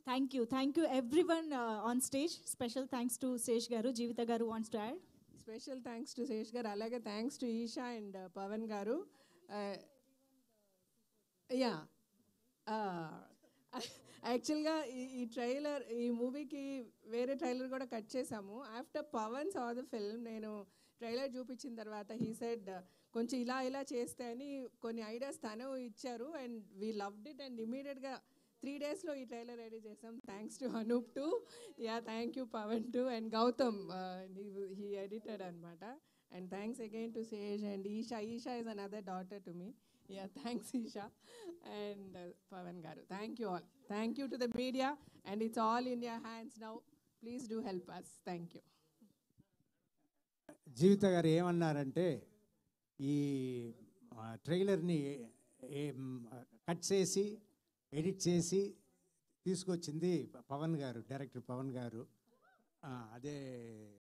thank you thank you everyone on stage special thanks to Sesh garu Jeevitha garu wants to add special thanks to Sesh garu అలాగే thanks to Esha and Pavan garu yeah యాక్చువల్గా ఈ ఈ trailer ఈ మూవీకి వేరే trailer కూడా కట్ చేసాము after Pavan saw the film నేను ట్రైలర్ చూపించిన తర్వాత హీ సెడ్ కొంచెం ఇలా ఇలా చేస్తే అని కొన్ని ఐడియాస్ తను ఇచ్చారు and we loved it and ఇమీడియట్గా త్రీ డేస్లో ఈ ట్రైలర్ రెడీ చేసాం thanks to Anup to yeah thank you Pavan to and Gautam he edited అనమాట and thanks again to Sesh and Esha Esha is another daughter to me yeah thanks Esha and Pavan garu thank you all thank you to the media and it's all in your hands now please do help us thank you జీవిత గారు ఏమన్నారంటే ఈ ఆ, ట్రైలర్ని ఏం, cut చేసి edit చేసి తీసుకొచ్చింది పవన్ గారు director Pawan గారు ఆ, అదే